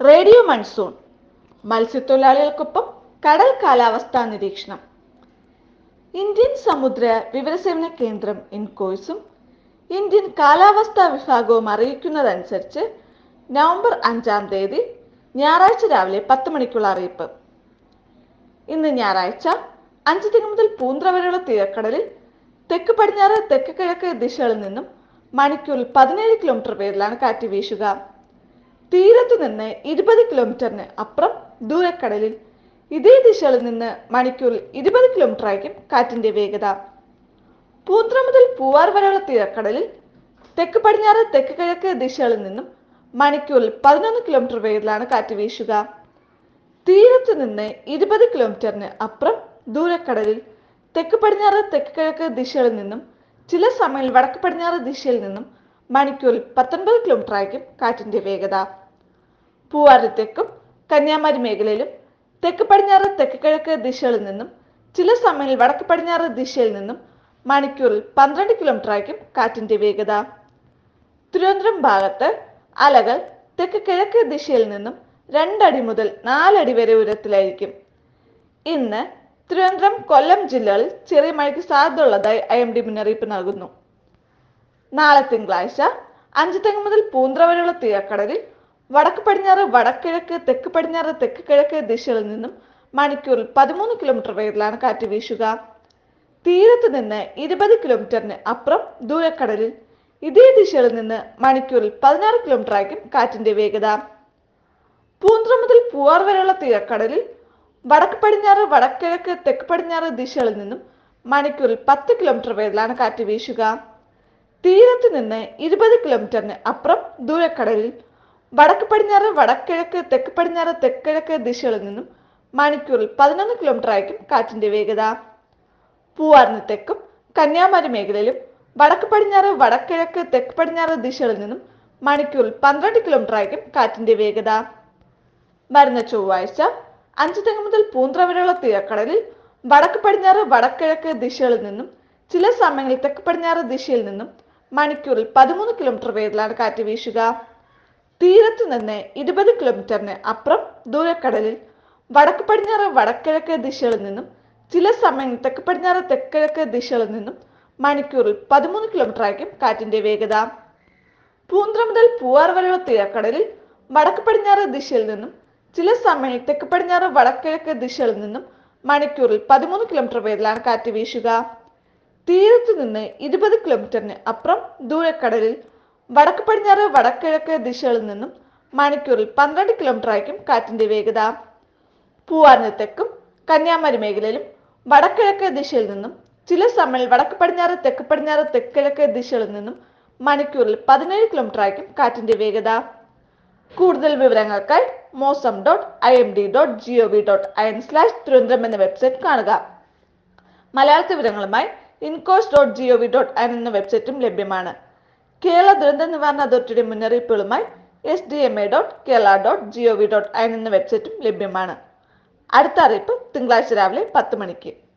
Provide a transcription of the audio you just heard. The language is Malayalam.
റേഡിയോ മൺസൂൺ മത്സ്യത്തൊഴിലാളികൾക്കൊപ്പം കടൽ കാലാവസ്ഥാ നിരീക്ഷണം ഇന്ത്യൻ സമുദ്ര വിവരസേവന കേന്ദ്രം ഇൻകോയ്സും ഇന്ത്യൻ കാലാവസ്ഥാ വിഭാഗവും അറിയിക്കുന്നതനുസരിച്ച് നവംബർ അഞ്ചാം തീയതി ഞായറാഴ്ച രാവിലെ പത്ത് മണിക്കുള്ള അറിയിപ്പ് ഇന്ന് ഞായറാഴ്ച അഞ്ച് തിങ്ങ മുതൽ പൂന്ത്ര വരെയുള്ള തീരക്കടലിൽ തെക്ക് പടിഞ്ഞാറ് തെക്ക് കിഴക്ക് ദിശകളിൽ നിന്നും മണിക്കൂറിൽ പതിനേഴ് കിലോമീറ്റർ വേഗത്തിലാണ് കാറ്റ് വീശുക തീരത്തു നിന്ന് ഇരുപത് കിലോമീറ്ററിന് അപ്പുറം ദൂരക്കടലിൽ ഇതേ ദിശകളിൽ നിന്ന് മണിക്കൂറിൽ ഇരുപത് കിലോമീറ്റർ ആയിരിക്കും കാറ്റിന്റെ വേഗത പൂന്ത്ര മുതൽ പൂവാർ വരെയുള്ള തീരക്കടലിൽ തെക്ക് പടിഞ്ഞാറ് തെക്ക് കിഴക്ക് ദിശകളിൽ നിന്നും മണിക്കൂറിൽ പതിനൊന്ന് കിലോമീറ്റർ വേഗത്തിലാണ് കാറ്റ് വീശുക തീരത്തു നിന്ന് ഇരുപത് കിലോമീറ്ററിന് അപ്പുറം ദൂരക്കടലിൽ തെക്ക് പടിഞ്ഞാറ് തെക്ക് കിഴക്ക് ദിശകളിൽ നിന്നും ചില സമയങ്ങളിൽ വടക്ക് പടിഞ്ഞാറ് ദിശയിൽ നിന്നും മണിക്കൂറിൽ പത്തൊൻപത് കിലോമീറ്റർ ആയിരിക്കും കാറ്റിന്റെ വേഗത പൂവാറ് തെക്കും കന്യാകുമാരി മേഖലയിലും തെക്ക് പടിഞ്ഞാറ് തെക്ക് കിഴക്ക് ദിശകളിൽ നിന്നും ചില സമയങ്ങളിൽ വടക്ക് പടിഞ്ഞാറ് ദിശയിൽ നിന്നും മണിക്കൂറിൽ പന്ത്രണ്ട് കിലോമീറ്റർ ആയിരിക്കും കാറ്റിന്റെ വേഗത തിരുവനന്തപുരം ഭാഗത്ത് അലകൾ തെക്ക് കിഴക്ക് ദിശയിൽ നിന്നും രണ്ടടി മുതൽ നാലടി വരെ ഉയരത്തിലായിരിക്കും ഇന്ന് തിരുവനന്തപുരം കൊല്ലം ജില്ലകളിൽ ചെറിയ മഴയ്ക്ക് സാധ്യതയുള്ളതായി ഐ എം ഡി മുന്നറിയിപ്പ് നൽകുന്നു നാളെ തിങ്കളാഴ്ച അഞ്ച് തെങ്ങ് മുതൽ പൂന്ത്ര വരെയുള്ള തീരക്കടലിൽ വടക്ക് പടിഞ്ഞാറ് വടക്കിഴക്ക് തെക്ക് പടിഞ്ഞാറ് തെക്ക് കിഴക്ക് ദിശകളിൽ നിന്നും മണിക്കൂറിൽ പതിമൂന്ന് കിലോമീറ്റർ വേഗത്തിലാണ് കാറ്റ് വീശുക തീരത്ത് നിന്ന് ഇരുപത് കിലോമീറ്ററിന് അപ്പുറം ദൂരക്കടലിൽ ഇതേ ദിശയിൽ നിന്ന് മണിക്കൂറിൽ പതിനാറ് കിലോമീറ്റർ ആയിരിക്കും കാറ്റിന്റെ വേഗത പൂന്ത്ര മുതൽ പൂവാർ വരെയുള്ള തീരക്കടലിൽ വടക്ക് പടിഞ്ഞാറ് വടക്കിഴക്ക് തെക്ക് പടിഞ്ഞാറ് ദിശകളിൽ നിന്നും മണിക്കൂറിൽ പത്ത് കിലോമീറ്റർ വേഗത്തിലാണ് കാറ്റ് വീശുക തീരത്ത് നിന്ന് ഇരുപത് കിലോമീറ്ററിന് അപ്പുറം ദൂരക്കടലിൽ വടക്ക് പടിഞ്ഞാറ് വടക്കിഴക്ക് തെക്ക് പടിഞ്ഞാറ് തെക്കിഴക്ക് ദിശകളിൽ നിന്നും മണിക്കൂറിൽ പതിനൊന്ന് കിലോമീറ്റർ ആയിരിക്കും കാറ്റിന്റെ വേഗത പൂവാറിന് തെക്കും കന്യാകുമാരി മേഖലയിലും വടക്ക് പടിഞ്ഞാറ് വടക്കിഴക്ക് തെക്ക് പടിഞ്ഞാറ് ദിശകളിൽ നിന്നും മണിക്കൂറിൽ പന്ത്രണ്ട് കിലോമീറ്റർ ആയിരിക്കും കാറ്റിന്റെ വേഗത വരുന്ന ചൊവ്വാഴ്ച അഞ്ച് തെങ്ങ് മുതൽ പൂന്ത്ര വരെയുള്ള തീരക്കടലിൽ വടക്ക് പടിഞ്ഞാറ് വടക്കിഴക്ക് ദിശകളിൽ നിന്നും ചില സമയങ്ങളിൽ തെക്ക് പടിഞ്ഞാറ് ദിശയിൽ നിന്നും മണിക്കൂറിൽ പതിമൂന്ന് കിലോമീറ്റർ വേഗത്തിലാണ് കാറ്റ് വീശുക തീരത്ത് നിന്ന് ഇരുപത് കിലോമീറ്ററിന് അപ്പുറം ദൂരക്കടലിൽ വടക്ക് പടിഞ്ഞാറ് വടക്കിഴക്ക് ദിശകളിൽ നിന്നും ചില സമയങ്ങളിൽ തെക്ക് പടിഞ്ഞാറ് തെക്കിഴക്ക് ദിശകളിൽ നിന്നും മണിക്കൂറിൽ പതിമൂന്ന് കിലോമീറ്റർ ആയിരിക്കും കാറ്റിന്റെ വേഗത പൂന്ത്ര മുതൽ പൂവാർ വരെയുള്ള തീരക്കടലിൽ വടക്ക് പടിഞ്ഞാറ് ദിശയിൽ നിന്നും ചില സമയങ്ങളിൽ തെക്ക് പടിഞ്ഞാറ് വടക്കിഴക്ക് ദിശകളിൽ നിന്നും മണിക്കൂറിൽ പതിമൂന്ന് കിലോമീറ്റർ വേഗത്തിലാണ് കാറ്റ് വീശുക തീരത്ത് നിന്ന് ഇരുപത് കിലോമീറ്ററിന് അപ്പുറം ദൂരക്കടലിൽ വടക്ക് പടിഞ്ഞാറ് വടക്കിഴക്ക് ദിശകളിൽ നിന്നും മണിക്കൂറിൽ പന്ത്രണ്ട് കിലോമീറ്റർ ആയിരിക്കും കാറ്റിന്റെ വേഗത പൂവാറിന് തെക്കും കന്യാകുമാരി മേഖലയിലും വടക്കിഴക്ക് ദിശയിൽ നിന്നും ചില സമയങ്ങളിൽ വടക്ക് പടിഞ്ഞാറ് തെക്ക് പടിഞ്ഞാറ് തെക്കിഴക്ക് ദിശകളിൽ നിന്നും മണിക്കൂറിൽ പതിനേഴ് കിലോമീറ്റർ ആയിരിക്കും കാറ്റിന്റെ വേഗത കൂടുതൽ വിവരങ്ങൾക്കായി mausam dot I M D dot G O V dot I N slash Thiruvananthapuram എന്ന വെബ്സൈറ്റ് കാണുക മലയാള വിവരങ്ങളുമായി INCOIS dot G O V dot I N എന്ന വെബ്സൈറ്റും ലഭ്യമാണ് കേരള ദുരന്ത നിവാരണ അതോറിറ്റിയുടെ മുന്നറിയിപ്പുകളുമായി S D M A dot Kerala dot G O V dot I N എന്ന വെബ്സൈറ്റും ലഭ്യമാണ് അടുത്ത അറിയിപ്പ് തിങ്കളാഴ്ച രാവിലെ പത്ത് മണിക്ക്